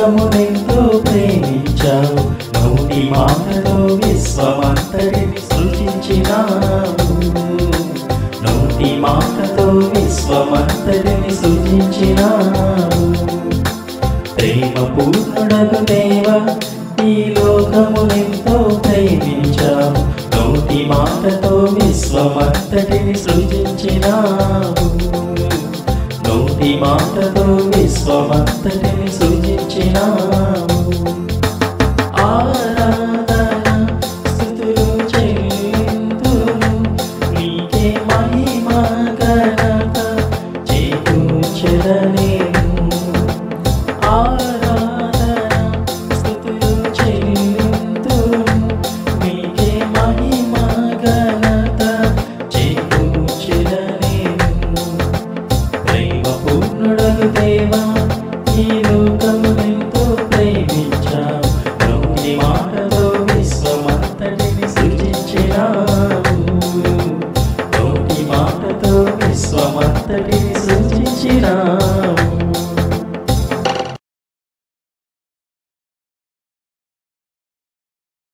లోకమునెంతో ప్రేమించావు నోటి మాటలో విశ్వమంతటిని సృజించినావు నోటి మాటతో విశ్వమంతటిని సృజించినావు ప్రేమ పూర్ణుడకు దేవ ఈ లోకమునెంతో ప్రేమించావు నోటి మాటతో విశ్వమంతటిని సృజించినావు నోటి మాటతో విశ్వమంతటిని సృజించినావు ఆరాధన స్తుతులు చెల్లింతును నీకే మహిమ ఘనత చేకూర్చెదనేను ఆరాధన స్తుతులు చెల్లింతును నీకే మహిమ ఘనత చేకూర్చెదనేను ప్రేమ పూర్ణుడగు దేవా ఈ లోకమునెంతో ప్రేమించావు నోటి మాటతో విశ్వమంతటిని సృజించినావు నోటి మాటతో విశ్వమంతటిని సృజించినావు